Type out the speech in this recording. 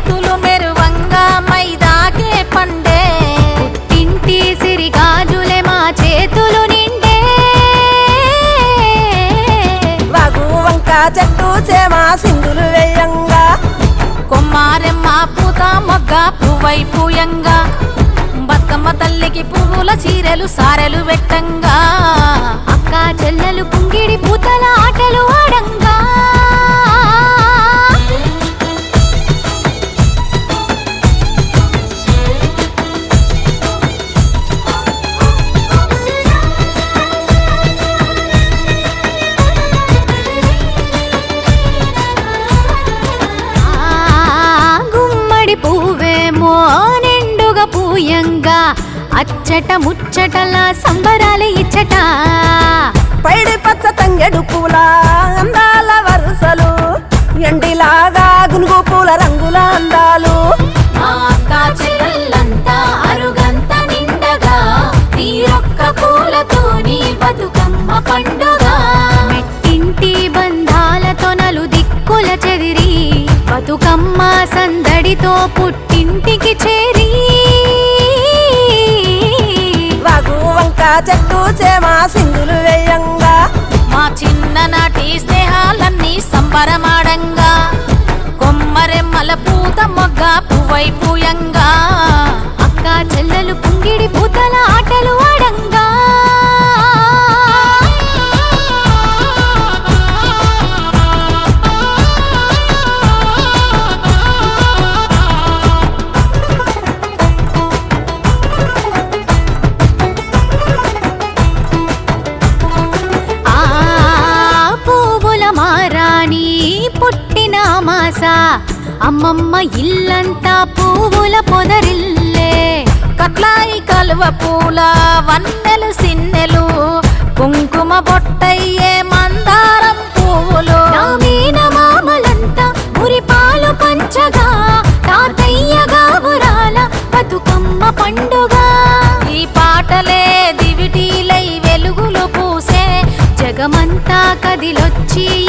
ముత్తులు మెరువంగా మైదాకే పండే పుట్టింటి సిరి గాజులే మా చేతులు నిండే వాగు వంక చెట్టు సేమ సింధులు వేయంగా కొమ్మారెమ్మ పూత మొగ్గ పువ్వై పూయంగా బతుకమ్మ తల్లికి పువ్వుల చీరెలు సారెలు పెట్టంగా అక్క చెల్లెలు పుంగిడి పూతల ఆటలు ఆడంగా ఆ గుమ్మడి పువ్వేమో నిండుగా పూయంగా అచ్చట ముచ్చటల సంబరాలు ఇచ్చట పైడి పచ్చ తంగెడు పూల అందాల వరుసలు ఎండిలాగా గునుగు పూల రంగుల అందాలు మా అక్క చెల్లెళ్ళంతా అరుగంత నిండగా తీరొక్క పూలతోని బతుకమ్మ పండుగ మెట్టింటి బంధాలతో నలు దిక్కుల చెదిరి బతుకమ్మ సందడితో పుట్టింటికి చేరి వాగు వంక చెట్టు సేమ సింధులు వేయంగా మా చిన్ననాటి స్నేహాలన్నీ సంబరమాడంగా కొమ్మరెమ్మల పూత మొగ్గ పువ్వై పూయంగా అక్క చెల్లెలు పుంగిడి పూతల ఆటలు ఆడంగా ఆ పువ్వుల మారాణి పుట్టిన మాస అమ్మమ్మ ఇల్లంతా పువ్వుల పొదరిల్లే కట్లాయి కలువ పూల వన్నెలు సిన్నెలు కుంకుమ బొట్టయ్యే మందారం పువ్వులు నా మామలంతా మురిపాలు పంచగా తాతయ్యగా ఉరాల బతుకమ్మ పండుగ ఈ పాటలే దివిటీలై వెలుగులు పూసే జగమంతా కదిలొచ్చి